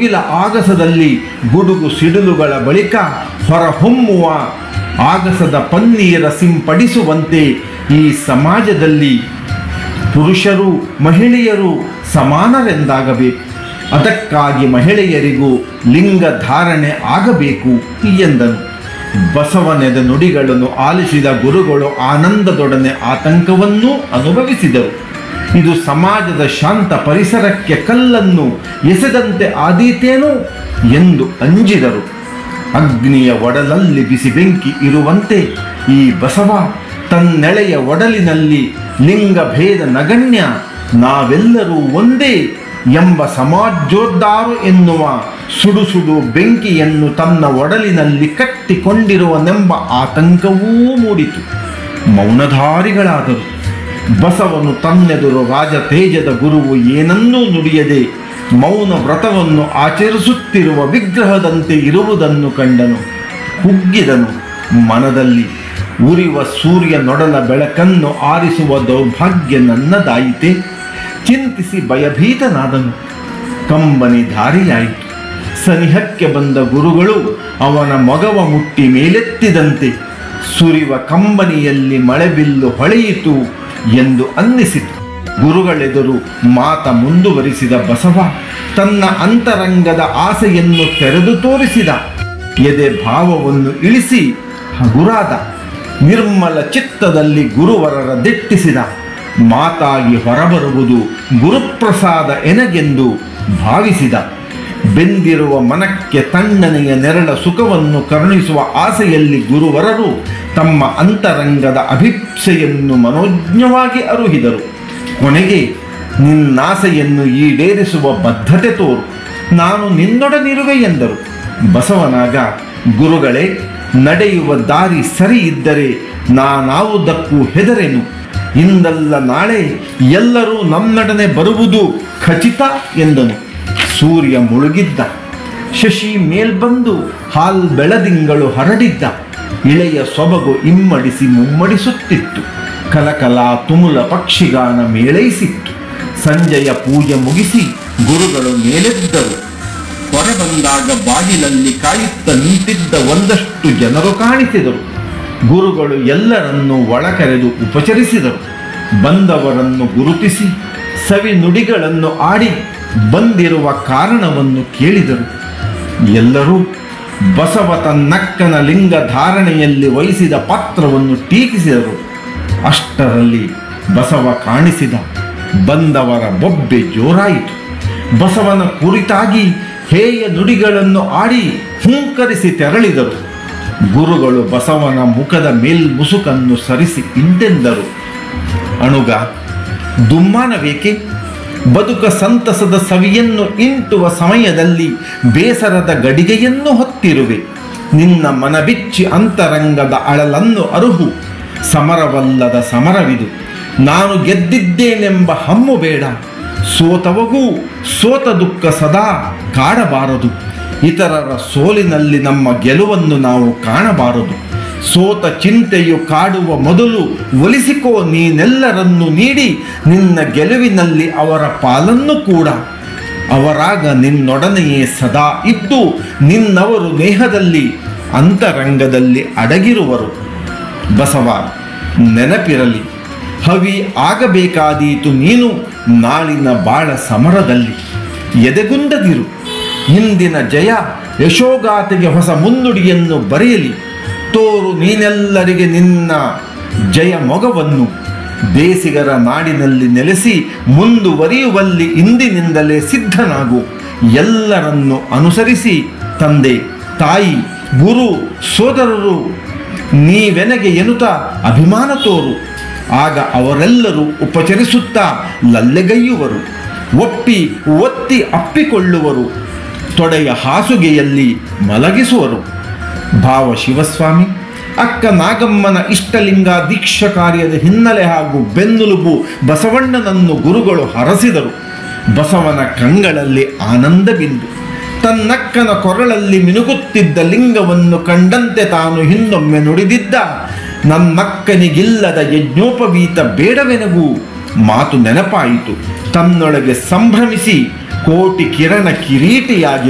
ಮುಗಿಲ ಆಗಸದಲ್ಲಿ ಗುಡುಗು ಸಿಡಿಲುಗಳ ಬಳಿಕ ಹೊರಹೊಮ್ಮುವ ಆಗಸದ ಪನ್ನೀರ ಸಿಂಪಡಿಸುವಂತೆ ಈ ಸಮಾಜದಲ್ಲಿ ಪುರುಷರು ಮಹಿಳೆಯರು ಸಮಾನರೆಂದಾಗಬೇಕು ಅದಕ್ಕಾಗಿ ಮಹಿಳೆಯರಿಗೂ ಲಿಂಗ ಧಾರಣೆ ಆಗಬೇಕು ಎಂದನು ಬಸವನೆದ ನುಡಿಗಳನ್ನು ಆಲಿಸಿದ ಗುರುಗಳು ಆನಂದದೊಡನೆ ಆತಂಕವನ್ನೂ ಅನುಭವಿಸಿದರು ಇದು ಸಮಾಜದ ಶಾಂತ ಪರಿಸರಕ್ಕೆ ಕಲ್ಲನ್ನು ಎಸೆದಂತೆ ಆದೀತೇನೋ ಎಂದು ಅಂಜಿದರು ಅಗ್ನಿಯ ಒಡಲಲ್ಲಿ ಬಿಸಿ ಬೆಂಕಿ ಇರುವಂತೆ ಈ ಬಸವ ತನ್ನೆಳೆಯ ಒಡಲಿನಲ್ಲಿ ಲಿಂಗ ಭೇದ ನಗಣ್ಯ ನಾವೆಲ್ಲರೂ ಒಂದೇ ಎಂಬ ಸಮಾಜೋದ್ಧಾರು ಎನ್ನುವ ಸುಡು ಸುಡು ಬೆಂಕಿಯನ್ನು ತನ್ನ ಒಡಲಿನಲ್ಲಿ ಕಟ್ಟಿಕೊಂಡಿರುವನೆಂಬ ಆತಂಕವೂ ಮೂಡಿತು ಮೌನಧಾರಿಗಳಾದರು ಬಸವನು ತನ್ನೆದುರು ರಾಜ ತೇಜದ ಗುರುವು ಏನನ್ನೂ ನುಡಿಯದೆ ಮೌನ ವ್ರತವನ್ನು ಆಚರಿಸುತ್ತಿರುವ ವಿಗ್ರಹದಂತೆ ಇರುವುದನ್ನು ಕಂಡನು ಕುಗ್ಗಿದನು ಮನದಲ್ಲಿ ಉರಿವ ಸೂರ್ಯ ನೊಡಲ ಬೆಳಕನ್ನು ಆರಿಸುವ ದೌರ್ಭಾಗ್ಯ ನನ್ನದಾಯಿತೆ ಚಿಂತಿಸಿ ಭಯಭೀತನಾದನು ಕಂಬನಿ ದಾರಿಯಾಯಿತು ಸನಿಹಕ್ಕೆ ಬಂದ ಗುರುಗಳು ಅವನ ಮೊಗವ ಮುಟ್ಟಿ ಮೇಲೆತ್ತಿದಂತೆ ಸುರಿವ ಕಂಬನಿಯಲ್ಲಿ ಮಳೆಬಿಲ್ಲು ಹೊಳೆಯಿತು ಎಂದು ಅನ್ನಿಸಿತು ಗುರುಗಳೆದುರು ಮಾತ ಮುಂದುವರಿಸಿದ ಬಸವ ತನ್ನ ಅಂತರಂಗದ ಆಸೆಯನ್ನು ತೆರೆದು ತೋರಿಸಿದ ಎದೆ ಭಾವವನ್ನು ಇಳಿಸಿ ಹಗುರಾದ ನಿರ್ಮಲ ಚಿತ್ತದಲ್ಲಿ ಗುರುವರರ ದಿಟ್ಟಿಸಿದ ಮಾತಾಗಿ ಹೊರಬರುವುದು ಗುರುಪ್ರಸಾದ ಎನಗೆಂದು ಭಾವಿಸಿದ ಬೆಂದಿರುವ ಮನಕ್ಕೆ ತಣ್ಣನೆಯ ನೆರಳ ಸುಖವನ್ನು ಕರುಣಿಸುವ ಆಸೆಯಲ್ಲಿ ಗುರುವರರು ತಮ್ಮ ಅಂತರಂಗದ ಅಭಿಪ್ಸೆಯನ್ನು ಮನೋಜ್ಞವಾಗಿ ಅರುಹಿದರು ಕೊನೆಗೆ ನಿನ್ನಾಸೆಯನ್ನು ಈಡೇರಿಸುವ ಬದ್ಧತೆ ತೋರು ನಾನು ನಿನ್ನೊಡನಿರುವೆ ಎಂದರು ಬಸವನಾಗ ಗುರುಗಳೇ ನಡೆಯುವ ದಾರಿ ಸರಿ ಇದ್ದರೆ ನಾನಾವುದಕ್ಕೂ ಹೆದರೆನು ಇಂದಲ್ಲ ನಾಳೆ ಎಲ್ಲರೂ ನನ್ನೊಡನೆ ಬರುವುದು ಖಚಿತ ಎಂದನು ಸೂರ್ಯ ಮುಳುಗಿದ್ದ ಶಶಿ ಮೇಲ್ಬಂದು ಹಾಲ್ ಬೆಳದಿಂಗಳು ಹರಡಿದ್ದ ಇಳೆಯ ಸೊಬಗು ಇಮ್ಮಡಿಸಿ ಮುಮ್ಮಡಿಸುತ್ತಿತ್ತು ಕಲಕಲ ತುಮುಲ ಪಕ್ಷಿಗಾನ ಮೇಳೈಸಿತ್ತು ಸಂಜೆಯ ಪೂಜೆ ಮುಗಿಸಿ ಗುರುಗಳು ಮೇಲೆದ್ದರು ಹೊರ ಬಂದಾಗ ಬಾಗಿಲಲ್ಲಿ ಕಾಯುತ್ತ ನಿಂತಿದ್ದ ಒಂದಷ್ಟು ಜನರು ಕಾಣಿಸಿದರು ಗುರುಗಳು ಎಲ್ಲರನ್ನೂ ಒಳಕರೆದು ಉಪಚರಿಸಿದರು ಬಂದವರನ್ನು ಗುರುತಿಸಿ ಸವಿ ನುಡಿಗಳನ್ನು ಆಡಿ ಬಂದಿರುವ ಕಾರಣವನ್ನು ಕೇಳಿದರು ಎಲ್ಲರೂ ಬಸವ ತನ್ನಕ್ಕನ ಲಿಂಗ ಧಾರಣೆಯಲ್ಲಿ ವಹಿಸಿದ ಪಾತ್ರವನ್ನು ಟೀಕಿಸಿದರು ಅಷ್ಟರಲ್ಲಿ ಬಸವ ಕಾಣಿಸಿದ ಬಂದವರ ಬೊಬ್ಬೆ ಜೋರಾಯಿತು ಬಸವನ ಕುರಿತಾಗಿ ಹೇಯ ನುಡಿಗಳನ್ನು ಆಡಿ ಹೂಂಕರಿಸಿ ತೆರಳಿದರು ಗುರುಗಳು ಬಸವನ ಮುಖದ ಮೇಲ್ಮುಸುಕನ್ನು ಸರಿಸಿ ಇಂತೆಂದರು ಅಣುಗ ದುಮ್ಮಾನವೇಕೆ ಬದುಕ ಸಂತಸದ ಸವಿಯನ್ನು ಇಂಟುವ ಸಮಯದಲ್ಲಿ ಬೇಸರದ ಗಡಿಗೆಯನ್ನು ಹೊತ್ತಿರುವೆ ನಿನ್ನ ಮನಬಿಚ್ಚಿ ಅಂತರಂಗದ ಅಳಲನ್ನು ಅರುಹು ಸಮರವಲ್ಲದ ಸಮರವಿದು ನಾನು ಗೆದ್ದಿದ್ದೇನೆಂಬ ಹಮ್ಮು ಬೇಡ ಸೋತವಗೂ ಸೋತ ದುಃಖ ಸದಾ ಕಾಡಬಾರದು ಇತರರ ಸೋಲಿನಲ್ಲಿ ನಮ್ಮ ಗೆಲುವನ್ನು ನಾವು ಕಾಣಬಾರದು ಸೋತ ಚಿಂತೆಯು ಕಾಡುವ ಮೊದಲು ಒಲಿಸಿಕೋ ನೀನೆಲ್ಲರನ್ನು ನೀಡಿ ನಿನ್ನ ಗೆಲುವಿನಲ್ಲಿ ಅವರ ಪಾಲನ್ನು ಕೂಡ ಅವರಾಗ ನಿನ್ನೊಡನೆಯೇ ಸದಾ ಇದ್ದು ನಿನ್ನವರು ನೇಹದಲ್ಲಿ ಅಂತರಂಗದಲ್ಲಿ ಅಡಗಿರುವರು ಬಸವ ನೆನಪಿರಲಿ ಹವಿ ಆಗಬೇಕಾದೀತು ನೀನು ನಾಳಿನ ಬಾಳ ಸಮರದಲ್ಲಿ ಎದೆಗುಂದದಿರು ಇಂದಿನ ಜಯ ಯಶೋಗಾಥೆಗೆ ಹೊಸ ಮುನ್ನುಡಿಯನ್ನು ಬರೆಯಲಿ ತೋರು ನೀನೆಲ್ಲರಿಗೆ ನಿನ್ನ ಜಯ ಮೊಗವನ್ನು ದೇಸಿಗರ ನಾಡಿನಲ್ಲಿ ನೆಲೆಸಿ ಮುಂದುವರಿಯುವಲ್ಲಿ ಇಂದಿನಿಂದಲೇ ಸಿದ್ಧನಾಗು ಎಲ್ಲರನ್ನು ಅನುಸರಿಸಿ ತಂದೆ ತಾಯಿ ಗುರು ಸೋದರರು ನೀವೆನಗೆ ಎನ್ನುತ್ತ ಅಭಿಮಾನ ತೋರು ಆಗ ಅವರೆಲ್ಲರೂ ಉಪಚರಿಸುತ್ತಾ ಲಲ್ಲೆಗೈಯುವರು ಒಪ್ಪಿ ಒತ್ತಿ ಅಪ್ಪಿಕೊಳ್ಳುವರು ತೊಡೆಯ ಹಾಸುಗೆಯಲ್ಲಿ ಮಲಗಿಸುವರು ಭಾವ ಶಿವಸ್ವಾಮಿ ಅಕ್ಕ ನಾಗಮ್ಮನ ಇಷ್ಟಲಿಂಗ ದೀಕ್ಷಾ ಕಾರ್ಯದ ಹಿನ್ನೆಲೆ ಹಾಗೂ ಬೆನ್ನುಲುಬು ಬಸವಣ್ಣನನ್ನು ಗುರುಗಳು ಹರಸಿದರು ಬಸವನ ಕಂಗಳಲ್ಲಿ ಆನಂದ ಬಿಂದು ತನ್ನಕ್ಕನ ಕೊರಳಲ್ಲಿ ಮಿನುಗುತ್ತಿದ್ದ ಲಿಂಗವನ್ನು ಕಂಡಂತೆ ತಾನು ಹಿಂದೊಮ್ಮೆ ನುಡಿದಿದ್ದ ನನ್ನಕ್ಕನಿಗಿಲ್ಲದ ಯಜ್ಞೋಪವೀತ ಬೇಡವೆನಗೂ ಮಾತು ನೆನಪಾಯಿತು ತನ್ನೊಳಗೆ ಸಂಭ್ರಮಿಸಿ ಕೋಟಿ ಕಿರಣ ಕಿರೀಟಿಯಾಗಿ